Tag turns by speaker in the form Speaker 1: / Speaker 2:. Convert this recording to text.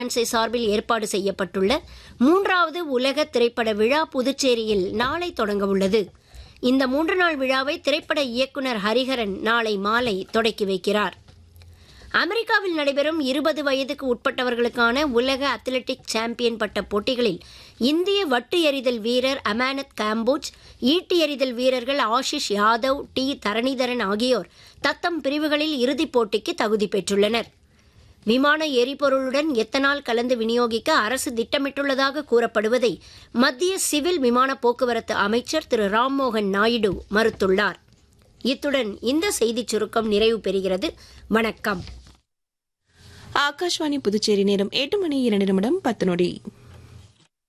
Speaker 1: பிரான்சை சார்பில் ஏற்பாடு செய்யப்பட்டுள்ள மூன்றாவது உலக திரைப்பட விழா புதுச்சேரியில் நாளை தொடங்க உள்ளது இந்த மூன்று நாள் விழாவை திரைப்பட இயக்குனர் ஹரிஹரன் நாளை மாலை தொடக்கி வைக்கிறார் அமெரிக்காவில் நடைபெறும் இருபது வயதுக்கு உட்பட்டவர்களுக்கான உலக அத்லெட்டிக் சாம்பியன் பட்ட போட்டிகளில் இந்திய வட்டு எறிதல் வீரர் அமானத் காம்போஜ் ஈட்டி எறிதல் வீரர்கள் ஆஷிஷ் யாதவ் டி தரணிதரன் ஆகியோர் தத்தம் பிரிவுகளில் இறுதிப் போட்டிக்கு தகுதி பெற்றுள்ளனர் விமான எரிபொருளுடன் எத்தனால் கலந்து விநியோகிக்க அரசு திட்டமிட்டுள்ளதாக கூறப்படுவதை மத்திய சிவில் விமான போக்குவரத்து அமைச்சர் திரு ராம்மோகன் நாயுடு மறுத்துள்ளார் இத்துடன் இந்த செய்திச் சுருக்கம் நிறைவு பெறுகிறது வணக்கம்
Speaker 2: ஆகாஷ்வாணி புதுச்சேரி நேரம் எட்டு மணி இரண்டு நிமிடம் பத்து நொடி